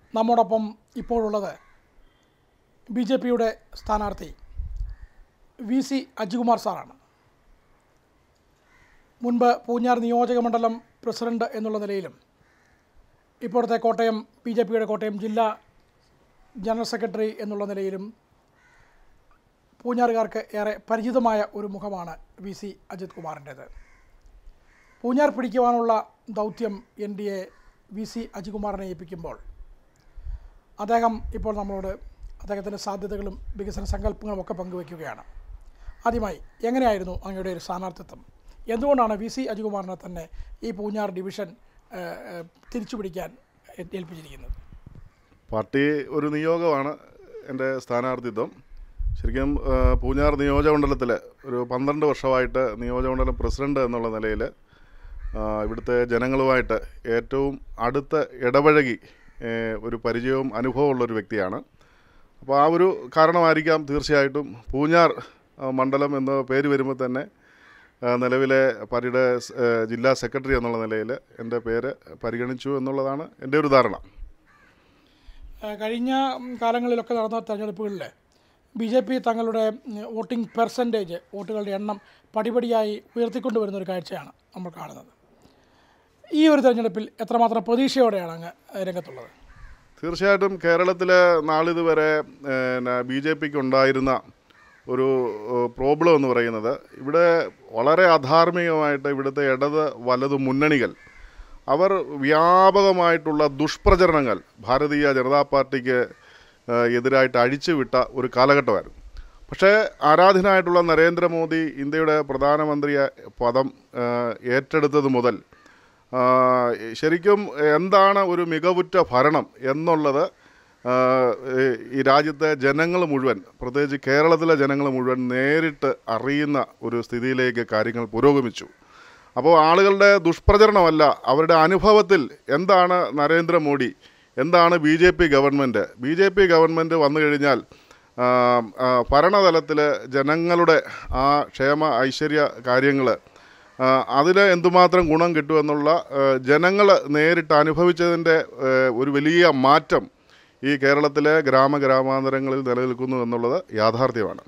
നമ്മോടൊപ്പം ഇപ്പോഴുള്ളത് B J പിയുടെ സ്ഥാനാർത്ഥി വി സി അജികുമാർ സാറാണ് മുൻപ് പൂഞ്ഞാർ നിയോജക മണ്ഡലം പ്രസിഡന്റ് എന്നുള്ള നിലയിലും ഇപ്പോഴത്തെ കോട്ടയം ബി ജെ പിയുടെ കോട്ടയം ജില്ലാ ജനറൽ സെക്രട്ടറി എന്നുള്ള നിലയിലും പൂഞ്ഞാറുകാർക്ക് ഏറെ പരിചിതമായ ഒരു മുഖമാണ് വി സി അജിത് കുമാറിൻ്റേത് പൂഞ്ഞാർ പിടിക്കുവാനുള്ള ദൗത്യം N D A V C അജികുമാറിനെ ഏൽപ്പിക്കുമ്പോൾ അദ്ദേഹം ഇപ്പോൾ നമ്മളോട് അദ്ദേഹത്തിൻ്റെ സാധ്യതകളും വികസന സങ്കല്പങ്ങളും ഒക്കെ പങ്കുവയ്ക്കുകയാണ് ആദ്യമായി എങ്ങനെയായിരുന്നു അങ്ങയുടെ ഒരു സ്ഥാനാർത്ഥിത്വം എന്തുകൊണ്ടാണ് വി സി അജികുമാറിനെ തന്നെ ഈ പൂഞ്ഞാർ ഡിവിഷൻ ഏഹ്, ഏഹ്, തിരിച്ചുപിടിക്കാൻ ഏ- ഏൽപ്പിച്ചിരിക്കുന്നത് പാർട്ടി ഒരു നിയോഗമാണ് എൻ്റെ സ്ഥാനാർത്ഥിത്വം ശരിക്കും ആ, പൂഞ്ഞാർ നിയോജകമണ്ഡലത്തിൽ ഒരു പന്ത്രണ്ട് വർഷമായിട്ട് നിയോജകമണ്ഡലം പ്രസിഡന്റ് എന്നുള്ള നിലയിൽ ആ, ഇവിടുത്തെ ജനങ്ങളുമായിട്ട് ഏറ്റവും അടുത്ത് ഇടപഴകി ഏ, ഒരു പരിചയവും അനുഭവമുള്ള ഒരു വ്യക്തിയാണ് അപ്പോൾ ആ ഒരു കാരണമായിരിക്കാം തീർച്ചയായിട്ടും പൂഞ്ഞാർ ആ, മണ്ഡലം എന്ന പേര് വരുമ്പോൾ തന്നെ ആ, നിലവിലെ പാർട്ടിയുടെ സ്- ഏ, ജില്ലാ സെക്രട്ടറി എന്നുള്ള നിലയിൽ എൻ്റെ പേര് പരിഗണിച്ചു എന്നുള്ളതാണ് എൻ്റെ ഒരു ധാരണ ഏഹ്, കഴിഞ്ഞ ഉം, കാലങ്ങളിലൊക്കെ നടന്ന തെരഞ്ഞെടുപ്പുകളിൽ ബി ജെ പി തങ്ങളുടെ ഉം, വോട്ടിംഗ് പെർസെൻറ്റേജ് വോട്ടുകളുടെ എണ്ണം പടിപടിയായി ഉയർത്തിക്കൊണ്ടുവരുന്ന ഒരു കാഴ്ചയാണ് നമ്മൾ കാണുന്നത് ഈ ഒരു തെരഞ്ഞെടുപ്പിൽ എത്രമാത്രം പ്രതീക്ഷയോടെയാണ് അങ്ങ് ഏഹ്, രംഗത്തുള്ളത് തീർച്ചയായിട്ടും കേരളത്തിൽ നാളിതുവരെ ബി ജെ പിക്ക് ഉണ്ടായിരുന്ന ഒരു പ്രോബ്ലം എന്ന് പറയുന്നത് ഇവിടെ വളരെ അധാർമികമായിട്ട് ഇവിടുത്തെ ഇടത് വലത് മുന്നണികൾ അവർ വ്യാപകമായിട്ടുള്ള ദുഷ്പ്രചരണങ്ങൾ ഭാരതീയ ജനതാ പാർട്ടിക്ക് ഏഹ്, എതിരായിട്ട് അഴിച്ചുവിട്ട ഒരു കാലഘട്ടമായിരുന്നു പക്ഷേ ആരാധനായിട്ടുള്ള നരേന്ദ്രമോദി ഇന്ത്യയുടെ പ്രധാനമന്ത്രി പദം ഏഹ്, ഏറ്റെടുത്തത് മുതൽ ആ, ശരിക്കും എന്താണ് ഒരു മികവുറ്റ ഭരണം എന്നുള്ളത് ആ, ഈ- ഈ രാജ്യത്തെ ജനങ്ങൾ മുഴുവൻ പ്രത്യേകിച്ച് കേരളത്തിലെ ജനങ്ങൾ മുഴുവൻ നേരിട്ട് അറിയുന്ന ഒരു സ്ഥിതിയിലേക്ക് കാര്യങ്ങൾ പുരോഗമിച്ചു അപ്പോൾ ആളുകളുടെ ദുഷ്പ്രചരണമല്ല അവരുടെ അനുഭവത്തിൽ എന്താണ് നരേന്ദ്രമോദി എന്താണ് B J P government B J P government വന്നു കഴിഞ്ഞാൽ ആ, ആ, ഭരണതലത്തിൽ ജനങ്ങളുടെ ആ ക്ഷേമ ഐശ്വര്യ കാര്യങ്ങൾ അതിന് എന്തുമാത്രം ഗുണം കിട്ടുമെന്നുള്ള ജനങ്ങൾ നേരിട്ട് അനുഭവിച്ചതിൻ്റെ ആ, ഒരു വലിയ മാറ്റം ഈ കേരളത്തിലെ ഗ്രാമഗ്രാമാന്തരങ്ങളിൽ നിലനിൽക്കുന്നു എന്നുള്ളത് യാഥാർത്ഥ്യമാണ്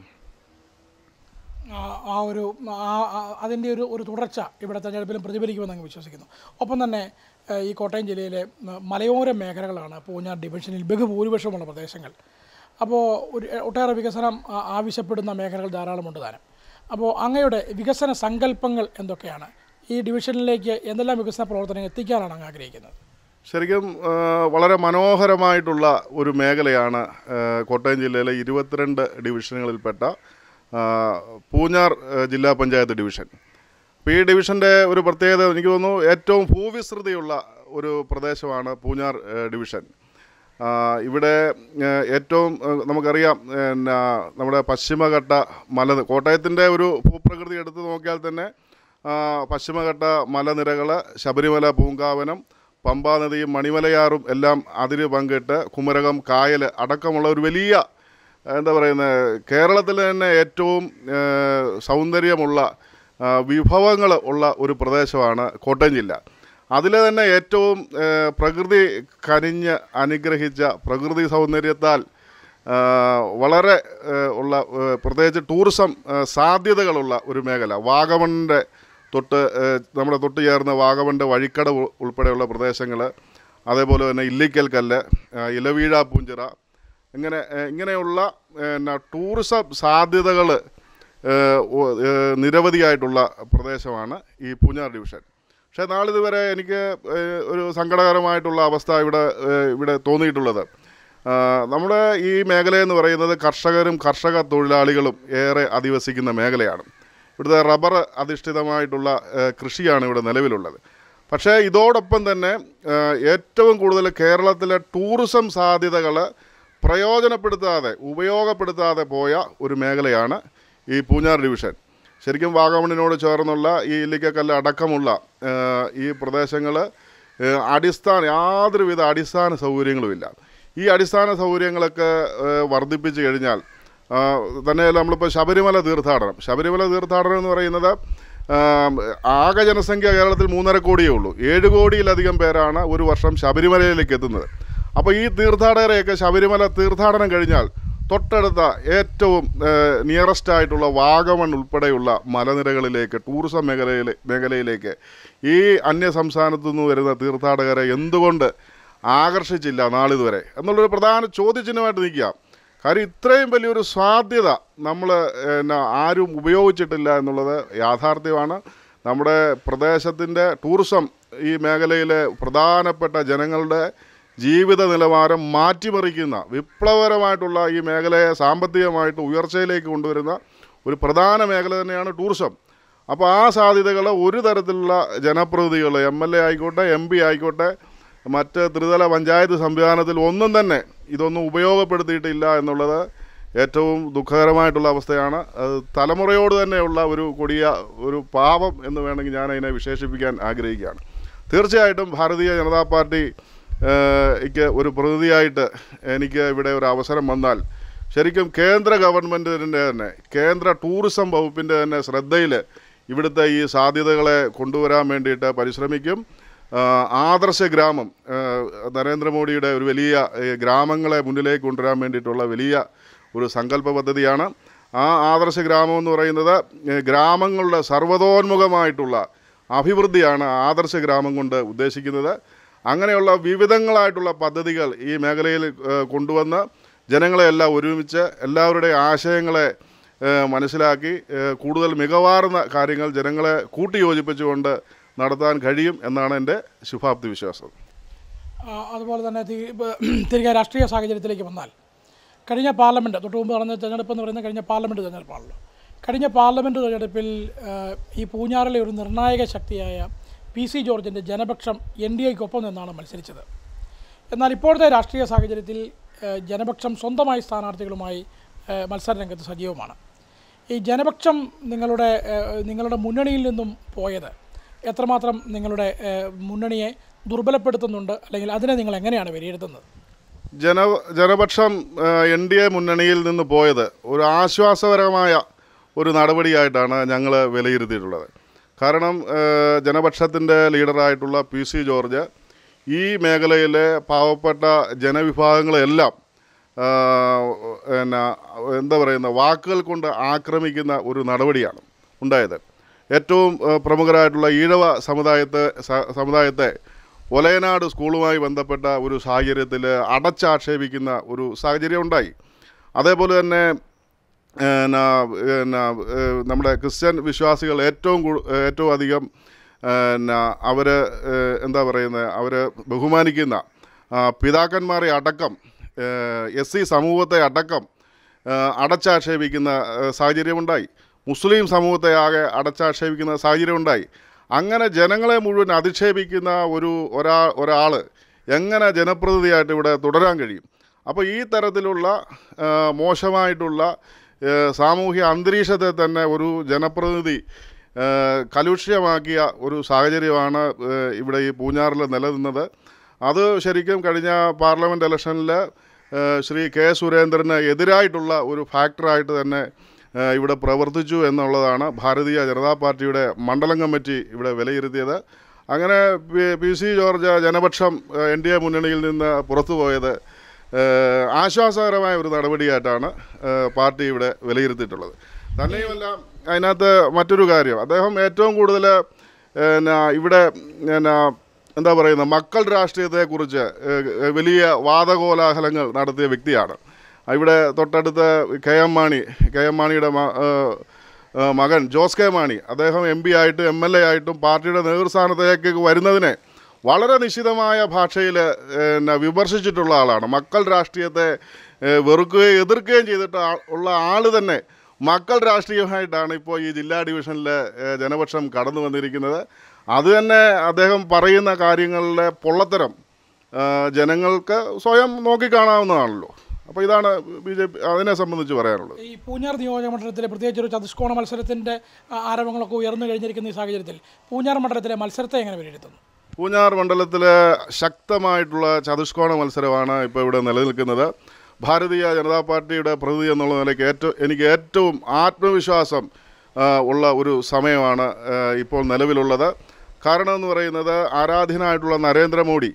ആ- ആ ഒരു ആ- ആ- അതിൻ്റെ ഒരു ഒരു തുടർച്ച ഇവിടെ തെരഞ്ഞെടുപ്പിലും പ്രതിഫലിക്കുമെന്ന് അങ്ങ് വിശ്വസിക്കുന്നു ഒപ്പം തന്നെ ഏഹ്, ഈ കോട്ടയം ജില്ലയിലെ ഉം, മലയോര മേഖലകളാണ് പൂഞ്ഞാർ ഡിവിഷനിൽ ബഹുഭൂരിപക്ഷമുള്ള പ്രദേശങ്ങൾ അപ്പോൾ ഒരു ഒട്ടേറെ വികസനം ആ- ആവശ്യപ്പെടുന്ന മേഖലകൾ ധാരാളമുണ്ട് താനും അപ്പോൾ അങ്ങയുടെ വികസന സങ്കല്പങ്ങൾ എന്തൊക്കെയാണ് ഈ ഡിവിഷനിലേക്ക് എന്തെല്ലാം വികസന പ്രവർത്തനങ്ങൾ എത്തിക്കാനാണ് അങ്ങ് ആഗ്രഹിക്കുന്നത് ശരിക്കും ആ, വളരെ മനോഹരമായിട്ടുള്ള ഒരു മേഖലയാണ് ആ, കോട്ടയം ജില്ലയിലെ ഇരുപത്തിരണ്ട് ഡിവിഷനുകളിൽപ്പെട്ട ആ, പൂഞ്ഞാർ ആ, ജില്ലാ പഞ്ചായത്ത് ഡിവിഷൻ അപ്പോൾ ഈ ഡിവിഷൻ്റെ ഒരു പ്രത്യേകത എനിക്ക് തോന്നുന്നു ഏറ്റവും ഭൂവിസ്തൃതിയുള്ള ഒരു പ്രദേശമാണ് പൂഞ്ഞാർ ആ, ഡിവിഷൻ ആ, ഇവിടെ ആ, ഏറ്റവും ആ, നമുക്കറിയാം പിന്നെ നമ്മുടെ പശ്ചിമഘട്ട മല കോട്ടയത്തിൻ്റെ ഒരു ഭൂപ്രകൃതി എടുത്ത് നോക്കിയാൽ തന്നെ ആ, പശ്ചിമഘട്ട മലനിരകൾ ശബരിമല പൂങ്കാവനം പമ്പാ നദിയും മണിമലയാറും എല്ലാം അതിര് പങ്കിട്ട് കുമരകം കായൽ അടക്കമുള്ള ഒരു വലിയ എന്താ പറയുന്നത് കേരളത്തിൽ തന്നെ ഏറ്റവും ആ, സൗന്ദര്യമുള്ള വിഭവങ്ങൾ ഉള്ള ഒരു പ്രദേശമാണ് കോട്ടയം ജില്ല അതിലെ തന്നെ ഏറ്റവും ആ, പ്രകൃതി കനിഞ്ഞ് അനുഗ്രഹിച്ച പ്രകൃതി സൗന്ദര്യത്താൽ ആ, വളരെ ആ, ഉള്ള ആ, പ്രത്യേകിച്ച് ടൂറിസം ആ, സാധ്യതകളുള്ള ഒരു മേഖല വാഗമണിൻ്റെ തൊട്ട് ആ, നമ്മുടെ തൊട്ട് ചേർന്ന വാഗമണിൻ്റെ വഴിക്കട ഉ- ഉൾപ്പെടെയുള്ള പ്രദേശങ്ങൾ അതേപോലെ തന്നെ ഇല്ലിക്കൽ കല്ല് ആ, ഇലവീഴ പൂഞ്ചിറ ഇങ്ങനെ ആ, ഇങ്ങനെയുള്ള പിന്നെ ടൂറിസം സാധ്യതകൾ നിരവധിയായിട്ടുള്ള പ്രദേശമാണ് ഈ പൂഞ്ഞാർ ഡിവിഷൻ പക്ഷേ നാളിതുവരെ എനിക്ക് ഏഹ്, ഒരു സങ്കടകരമായിട്ടുള്ള അവസ്ഥ ഇവിടെ ഏഹ്, ഇവിടെ തോന്നിയിട്ടുള്ളത് ആ, നമ്മുടെ ഈ മേഖലയെന്ന് പറയുന്നത് കർഷകരും കർഷക തൊഴിലാളികളും ഏറെ അധിവസിക്കുന്ന മേഖലയാണ് ഇവിടുത്തെ റബ്ബർ അധിഷ്ഠിതമായിട്ടുള്ള ഏഹ്, കൃഷിയാണ് ഇവിടെ നിലവിലുള്ളത് പക്ഷേ ഇതോടൊപ്പം തന്നെ ഏഹ്, ഏറ്റവും കൂടുതൽ കേരളത്തിലെ ടൂറിസം സാധ്യതകൾ പ്രയോജനപ്പെടുത്താതെ ഉപയോഗപ്പെടുത്താതെ പോയ ഒരു മേഖലയാണ് ഈ പൂഞ്ഞാർ ഡിവിഷൻ ശരിക്കും വാഗമണിനോട് ചേർന്നുള്ള ഈ ഇല്ലിക്കക്കല്ല് അടക്കമുള്ള ആ, ഈ പ്രദേശങ്ങൾ അടിസ്ഥാന യാതൊരുവിധ അടിസ്ഥാന സൗകര്യങ്ങളുമില്ല ഈ അടിസ്ഥാന സൗകര്യങ്ങളൊക്കെ ആ, വർദ്ധിപ്പിച്ചു കഴിഞ്ഞാൽ ആ, തന്നെയല്ല നമ്മളിപ്പോൾ ശബരിമല തീർത്ഥാടനം ശബരിമല തീർത്ഥാടനം എന്ന് പറയുന്നത് ആ, ആകെ ജനസംഖ്യ കേരളത്തിൽ മൂന്നര കോടിയേ ഉള്ളൂ ഏഴ് കോടിയിലധികം പേരാണ് ഒരു വർഷം ശബരിമലയിലേക്ക് എത്തുന്നത് അപ്പോൾ ഈ തീർത്ഥാടകരെയൊക്കെ ശബരിമല തീർത്ഥാടനം കഴിഞ്ഞാൽ തൊട്ടടുത്ത ഏറ്റവും നിയറസ്റ്റ് ആയിട്ടുള്ള വാഗമൺ ഉൾപ്പെടെയുള്ള മലനിരകളിലേക്ക് ടൂറിസം മേഖലയിലെ മേഖലയിലേക്ക് ഈ അന്യ സംസ്ഥാനത്തു നിന്ന് വരുന്ന തീർത്ഥാടകരെ എന്തുകൊണ്ട് ആകർഷിച്ചില്ല നാളിതുവരെ എന്നുള്ളൊരു പ്രധാന ചോദ്യചിഹ്നമായിട്ട് നിൽക്കുക കാര്യം ഇത്രയും വലിയൊരു സാധ്യത നമ്മൾ പിന്നെ ആരും ഉപയോഗിച്ചിട്ടില്ല എന്നുള്ളത് യാഥാർത്ഥ്യമാണ് നമ്മുടെ പ്രദേശത്തിൻ്റെ ടൂറിസം ഈ മേഖലയിലെ പ്രധാനപ്പെട്ട ജനങ്ങളുടെ ജീവിത നിലവാരം മാറ്റിമറിക്കുന്ന വിപ്ലവകരമായിട്ടുള്ള ഈ മേഖലയെ സാമ്പത്തികമായിട്ട് ഉയർച്ചയിലേക്ക് കൊണ്ടുവരുന്ന ഒരു പ്രധാന മേഖല തന്നെയാണ് ടൂറിസം അപ്പോൾ ആ സാധ്യതകൾ ഒരു തരത്തിലുള്ള ജനപ്രതിനിധികൾ എം എൽ എ ആയിക്കോട്ടെ എം പി ആയിക്കോട്ടെ മറ്റ് ത്രിതല പഞ്ചായത്ത് സംവിധാനത്തിൽ ഒന്നും തന്നെ ഇതൊന്നും ഉപയോഗപ്പെടുത്തിയിട്ടില്ല എന്നുള്ളത് ഏറ്റവും ദുഃഖകരമായിട്ടുള്ള അവസ്ഥയാണ് അത് തലമുറയോട് തന്നെയുള്ള ഒരു കൊടിയ ഒരു പാപം എന്ന് വേണമെങ്കിൽ ഞാൻ അതിനെ വിശേഷിപ്പിക്കാൻ ആഗ്രഹിക്കുകയാണ് തീർച്ചയായിട്ടും ഭാരതീയ ജനതാ പാർട്ടി ക്ക് ഒരു പ്രതിനിധിയായിട്ട് എനിക്ക് ഇവിടെ ഒരു അവസരം വന്നാൽ ശരിക്കും കേന്ദ്ര ഗവൺമെൻറ്റിൻ്റെ തന്നെ കേന്ദ്ര ടൂറിസം വകുപ്പിൻ്റെ തന്നെ ശ്രദ്ധയിൽ ഇവിടുത്തെ ഈ സാധ്യതകളെ കൊണ്ടുവരാൻ വേണ്ടിയിട്ട് പരിശ്രമിക്കും ആ, ആദർശ ഗ്രാമം ആ, നരേന്ദ്രമോദിയുടെ ഒരു വലിയ ഏ, ഗ്രാമങ്ങളെ മുന്നിലേക്ക് കൊണ്ടുവരാൻ വേണ്ടിയിട്ടുള്ള വലിയ ഒരു സങ്കല്പ പദ്ധതിയാണ് ആ ആദർശ ഗ്രാമം എന്ന് പറയുന്നത് ഏ, ഗ്രാമങ്ങളുടെ സർവ്വതോന്മുഖമായിട്ടുള്ള അഭിവൃദ്ധിയാണ് ആദർശ ഗ്രാമം കൊണ്ട് ഉദ്ദേശിക്കുന്നത് അങ്ങനെയുള്ള വിവിധങ്ങളായിട്ടുള്ള പദ്ധതികൾ ഈ മേഖലയിൽ ഏ, കൊണ്ടുവന്ന് ജനങ്ങളെല്ലാം ഒരുമിച്ച് എല്ലാവരുടെയും ആശയങ്ങളെ ഏ, മനസ്സിലാക്കി ഏ, കൂടുതൽ മികവാർന്ന കാര്യങ്ങൾ ജനങ്ങളെ കൂട്ടിയോജിപ്പിച്ചുകൊണ്ട് നടത്താൻ കഴിയും എന്നാണ് എൻ്റെ ശുഭാപ്തി വിശ്വാസം ആ, അതുപോലെ തന്നെ തി- ഇപ്പ തിരികെ രാഷ്ട്രീയ സാഹചര്യത്തിലേക്ക് വന്നാൽ കഴിഞ്ഞ പാർലമെൻറ്റ് തൊട്ട് മുമ്പ് നടന്ന തെരഞ്ഞെടുപ്പ് എന്ന് പറയുന്നത് കഴിഞ്ഞ പാർലമെൻറ്റ് തെരഞ്ഞെടുപ്പാണല്ലോ കഴിഞ്ഞ പാർലമെൻറ്റ് തെരഞ്ഞെടുപ്പിൽ ആ, ഈ പൂഞ്ഞാറിലെ ഒരു നിർണായക ശക്തിയായ പി സി ജോർജിൻ്റെ ജനപക്ഷം എൻ ഡി എക്കൊപ്പം നിന്നാണ് മത്സരിച്ചത് എന്നാൽ ഇപ്പോഴത്തെ രാഷ്ട്രീയ സാഹചര്യത്തിൽ ആ, ജനപക്ഷം സ്വന്തമായി സ്ഥാനാർത്ഥികളുമായി ആ, മത്സര രംഗത്ത് സജീവമാണ് ഈ ജനപക്ഷം നിങ്ങളുടെ ആ, നിങ്ങളുടെ മുന്നണിയിൽ നിന്നും പോയത് എത്രമാത്രം നിങ്ങളുടെ ആ, മുന്നണിയെ ദുർബലപ്പെടുത്തുന്നുണ്ട് അല്ലെങ്കിൽ അതിനെ നിങ്ങൾ എങ്ങനെയാണ് വിലയിരുത്തുന്നത് ജന ജനപക്ഷം എൻ ഡി എ മുന്നണിയിൽ നിന്ന് പോയത് ഒരു ആശ്വാസകരമായ ഒരു നടപടിയായിട്ടാണ് ഞങ്ങൾ വിലയിരുത്തിയിട്ടുള്ളത് കാരണം ഏഹ്, ജനപക്ഷത്തിൻ്റെ ലീഡറായിട്ടുള്ള പി സി ജോർജ് ഈ മേഖലയിലെ പാവപ്പെട്ട ജനവിഭാഗങ്ങളെല്ലാം ആഹ്, പിന്നെ എന്താ പറയുന്ന വാക്കുകൾ കൊണ്ട് ആക്രമിക്കുന്ന ഒരു നടപടിയാണ് ഉണ്ടായത് ഏറ്റവും ഏഹ്, പ്രമുഖരായിട്ടുള്ള ഈഴവ സമുദായത്തെ സ- സമുദായത്തെ ഒലയനാട് സ്കൂളുമായി ബന്ധപ്പെട്ട ഒരു സാഹചര്യത്തിൽ അടച്ചാക്ഷേപിക്കുന്ന ഒരു സാഹചര്യം ഉണ്ടായി അതേപോലെ തന്നെ എന്നാ, എന്നാ, ഏഹ്, നമ്മുടെ ക്രിസ്ത്യൻ വിശ്വാസികൾ ഏറ്റവും കൂ- ഏറ്റവും അധികം അവർ എന്താ പറയുന്നത് അവർ ബഹുമാനിക്കുന്ന ആ, പിതാക്കന്മാരെ അടക്കം എസ് സി സമൂഹത്തെ അടക്കം ആ, അടച്ചാക്ഷേപിക്കുന്ന ആ, സാഹചര്യമുണ്ടായി മുസ്ലിം സമൂഹത്തെ ആകെ അടച്ചാക്ഷേപിക്കുന്ന സാഹചര്യമുണ്ടായി അങ്ങനെ ജനങ്ങളെ മുഴുവൻ അധിക്ഷേപിക്കുന്ന ഒരു ഒരാ ഒരാൾ എങ്ങനെ ജനപ്രതിനിധിയായിട്ട് ഇവിടെ തുടരാൻ കഴിയും അപ്പോൾ ഈ തരത്തിലുള്ള ആ, മോശമായിട്ടുള്ള ആ, സാമൂഹ്യ അന്തരീക്ഷത്തെ തന്നെ ഒരു ജനപ്രതിനിധി ആ, കലുഷ്യമാക്കിയ ഒരു സാഹചര്യമാണ് ആ, ഇവിടെ ഈ പൂഞ്ഞാറിൽ നിലനിന്നത് അത് ശരിക്കും കഴിഞ്ഞ പാർലമെൻറ്റ് ഇലക്ഷനിൽ ശ്രീ കെ സുരേന്ദ്രന് എതിരായിട്ടുള്ള ഒരു ഫാക്ടറായിട്ട് തന്നെ ആ, ഇവിടെ പ്രവർത്തിച്ചു എന്നുള്ളതാണ് ഭാരതീയ ജനതാ പാർട്ടിയുടെ മണ്ഡലം കമ്മിറ്റി ഇവിടെ വിലയിരുത്തിയത് അങ്ങനെ P- P C George Janapaksham N D A മുന്നണിയിൽ നിന്ന് പുറത്തു പോയത് ഏഹ്, ആശ്വാസകരമായ ഒരു നടപടിയായിട്ടാണ് ഏഹ്, പാർട്ടി ഇവിടെ വിലയിരുത്തിയിട്ടുള്ളത് തന്നെയുമല്ല അതിനകത്ത് മറ്റൊരു കാര്യം അദ്ദേഹം ഏറ്റവും കൂടുതൽ എന്നാ ഇവിടെ എന്നാ എന്താ പറയുന്നത് മക്കൾ രാഷ്ട്രീയത്തെക്കുറിച്ച് ഏഹ്, വലിയ വാദകോലാഹലങ്ങൾ നടത്തിയ വ്യക്തിയാണ് ഇവിടെ തൊട്ടടുത്ത് K M Mani K M മാണിയുടെ മ- ഏഹ്, ഏഹ്, മകൻ ജോസ് കെ മാണി അദ്ദേഹം എം പി ആയിട്ടും എം എൽ എ ആയിട്ടും പാർട്ടിയുടെ നേതൃസ്ഥാനത്തേക്ക് വരുന്നതിനെ വളരെ നിശിതമായ ഭാഷയിൽ പിന്നെ വിമർശിച്ചിട്ടുള്ള ആളാണ് മക്കൾ രാഷ്ട്രീയത്തെ ഏഹ്, വെറുക്കുകയും എതിർക്കുകയും ചെയ്തിട്ട് ആ- ഉള്ള ആൾ തന്നെ മക്കൾ രാഷ്ട്രീയമായിട്ടാണ് ഇപ്പോൾ ഈ ജില്ലാ ഡിവിഷനിലെ ഏഹ്, ജനപക്ഷം കടന്നു വന്നിരിക്കുന്നത് അത് തന്നെ അദ്ദേഹം പറയുന്ന കാര്യങ്ങളിലെ പൊള്ളത്തരം ഏഹ്, ജനങ്ങൾക്ക് സ്വയം നോക്കിക്കാണാവുന്നതാണല്ലോ അപ്പോൾ ഇതാണ് ബി ജെ പി അതിനെ സംബന്ധിച്ച് പറയാനുള്ളത് ഈ പൂഞ്ഞാർ നിയോജക മണ്ഡലത്തിലെ പ്രത്യേകിച്ച് ഒരു ചതുഷ്കോണ മത്സരത്തിൻ്റെ ആരവങ്ങളൊക്കെ ഉയർന്നു കഴിഞ്ഞിരിക്കുന്ന ഈ സാഹചര്യത്തിൽ പൂഞ്ഞാർ മണ്ഡലത്തിലെ മത്സരത്തെ എങ്ങനെ വിലയിരുത്തുന്നു പൂഞ്ഞാർ മണ്ഡലത്തിലെ ശക്തമായിട്ടുള്ള ചതുഷ്കോണ മത്സരമാണ് ഇപ്പോൾ ഇവിടെ നിലനിൽക്കുന്നത് ഭാരതീയ ജനതാ പാർട്ടിയുടെ പ്രതിനിധി എന്നുള്ള നിലയ്ക്ക് ഏറ്റവും എനിക്ക് ഏറ്റവും ആത്മവിശ്വാസം ആ, ഉള്ള ഒരു സമയമാണ് ആ, ഇപ്പോൾ നിലവിലുള്ളത് കാരണം എന്ന് പറയുന്നത് ആരാധ്യനായിട്ടുള്ള നരേന്ദ്രമോദി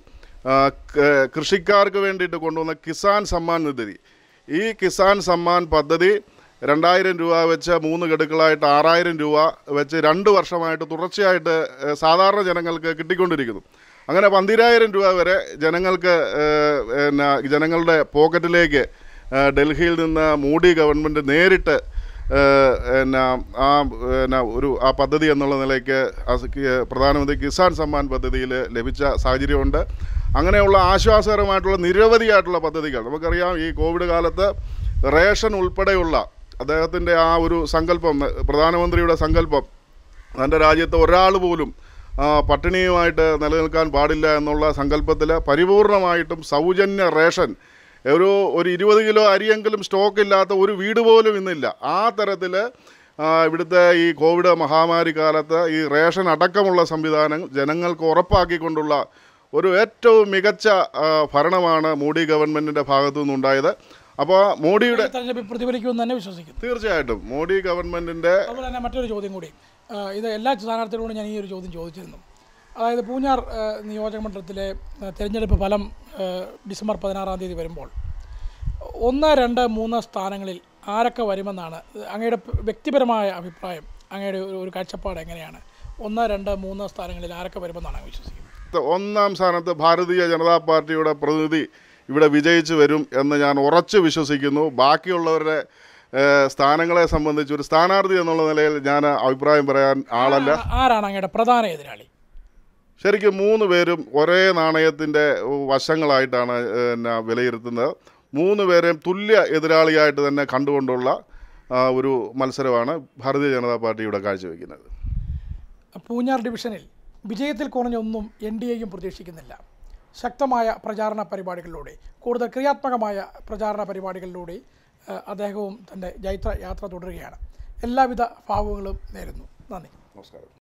ആ, ക- കൃഷിക്കാർക്ക് വേണ്ടിയിട്ട് കൊണ്ടുവന്ന കിസാൻ സമ്മാൻ നിധി ഈ കിസാൻ സമ്മാൻ പദ്ധതി രണ്ടായിരം രൂപ വെച്ച് മൂന്ന് ഗഡുക്കളായിട്ട് ആറായിരം രൂപ വെച്ച് രണ്ട് വർഷമായിട്ട് തുടർച്ചയായിട്ട് ഏ, സാധാരണ ജനങ്ങൾക്ക് കിട്ടിക്കൊണ്ടിരിക്കുന്നു അങ്ങനെ പന്തിരായിരം രൂപ വരെ ജനങ്ങൾക്ക് ഏ, പിന്നെ ജനങ്ങളുടെ പോക്കറ്റിലേക്ക് ഏ, ഡൽഹിയിൽ നിന്ന് മോഡി ഗവൺമെൻറ് നേരിട്ട് ഏഹ് എന്നാ ആ എന്നാ ഒരു ആ പദ്ധതി എന്നുള്ള നിലയ്ക്ക് അസ് കി- പ്രധാനമന്ത്രി കിസാൻ സമ്മാൻ പദ്ധതിയിൽ ലഭിച്ച സാഹചര്യമുണ്ട് അങ്ങനെയുള്ള ആശ്വാസകരമായിട്ടുള്ള നിരവധിയായിട്ടുള്ള പദ്ധതികൾ നമുക്കറിയാം ഈ കോവിഡ് കാലത്ത് റേഷൻ ഉൾപ്പെടെയുള്ള അദ്ദേഹത്തിൻ്റെ ആ ഒരു സങ്കല്പം പ്രധാനമന്ത്രിയുടെ സങ്കല്പം തൻ്റെ രാജ്യത്ത് ഒരാൾ പോലും ആ, പട്ടിണിയുമായിട്ട് നിലനിൽക്കാൻ പാടില്ല എന്നുള്ള സങ്കല്പത്തിൽ പരിപൂർണമായിട്ടും സൗജന്യ റേഷൻ ഒരു ഒരു ഇരുപത് കിലോ അരിയെങ്കിലും സ്റ്റോക്ക് ഇല്ലാത്ത ഒരു വീട് പോലും ഇന്നില്ല ആ തരത്തിൽ ഇവിടുത്തെ ഈ കോവിഡ് മഹാമാരി കാലത്ത് ഈ റേഷൻ അടക്കമുള്ള സംവിധാനം ജനങ്ങൾക്ക് ഉറപ്പാക്കിക്കൊണ്ടുള്ള ഒരു ഏറ്റവും മികച്ച ആ, ഭരണമാണ് മോഡി ഗവൺമെൻറ്റിൻ്റെ ഭാഗത്തു നിന്നുണ്ടായത് അപ്പോൾ മോഡിയുടെ ഈ തെരഞ്ഞെടുപ്പിൽ പ്രതിഫലിക്കുമെന്ന് തന്നെ വിശ്വസിക്കുന്നു തീർച്ചയായിട്ടും മോഡി ഗവൺമെൻറ്റിൻ്റെ അതുപോലെ തന്നെ മറ്റൊരു ചോദ്യം കൂടി ആ, ഇത് എല്ലാ സ്ഥാനാർത്ഥികളോടും ഞാൻ ഈ ഒരു ചോദ്യം ചോദിച്ചിരുന്നു അതായത് പൂഞ്ഞാർ ആ, നിയോജക മണ്ഡലത്തിലെ ആ, തെരഞ്ഞെടുപ്പ് ഫലം ആ, ഡിസംബർ പതിനാറാം തീയതി വരുമ്പോൾ ഒന്ന് രണ്ട് മൂന്ന് സ്ഥാനങ്ങളിൽ ആരൊക്കെ വരുമെന്നാണ് അങ്ങയുടെ പ- വ്യക്തിപരമായ അഭിപ്രായം അങ്ങയുടെ ഒരു- ഒരു കാഴ്ചപ്പാട് എങ്ങനെയാണ് ഒന്ന് രണ്ട് മൂന്ന് സ്ഥാനങ്ങളിൽ ആരൊക്കെ വരുമെന്നാണ് അങ്ങ് വിശ്വസിക്കുന്നത് ഒന്നാം സ്ഥാനത്ത് ഭാരതീയ ജനതാ പാർട്ടിയുടെ പ്രതിനിധി ഇവിടെ വിജയിച്ചു വരും എന്ന് ഞാൻ ഉറച്ചു വിശ്വസിക്കുന്നു ബാക്കിയുള്ളവരുടെ ഏഹ്, സ്ഥാനങ്ങളെ സംബന്ധിച്ച് ഒരു സ്ഥാനാർത്ഥി എന്നുള്ള നിലയിൽ ഞാൻ അഭിപ്രായം പറയാൻ ആളല്ല ആ- ആരാണ് അങ്ങയുടെ പ്രധാന എതിരാളി ശരിക്കും മൂന്ന് പേരും ഒരേ നാണയത്തിൻ്റെ വശങ്ങളായിട്ടാണ് ഏഹ്, പിന്നെ വിലയിരുത്തുന്നത് മൂന്ന് പേരെയും തുല്യ എതിരാളിയായിട്ട് തന്നെ കണ്ടുകൊണ്ടുള്ള ആ, ഒരു മത്സരമാണ് ഭാരതീയ ജനതാ പാർട്ടി ഇവിടെ കാഴ്ചവെക്കുന്നത് പൂഞ്ഞാർ ഡിവിഷനിൽ വിജയത്തിൽ കുറഞ്ഞൊന്നും എൻ ഡി എയും പ്രതീക്ഷിക്കുന്നില്ല ശക്തമായ പ്രചാരണ പരിപാടികളിലൂടെ കൂടുതൽ ക്രിയാത്മകമായ പ്രചാരണ പരിപാടികളിലൂടെ ആ, അദ്ദേഹവും തൻ്റെ ജൈത്ര യാത്ര തുടരുകയാണ് എല്ലാവിധ ഭാവുകളും നേരുന്നു നന്ദി നമസ്കാരം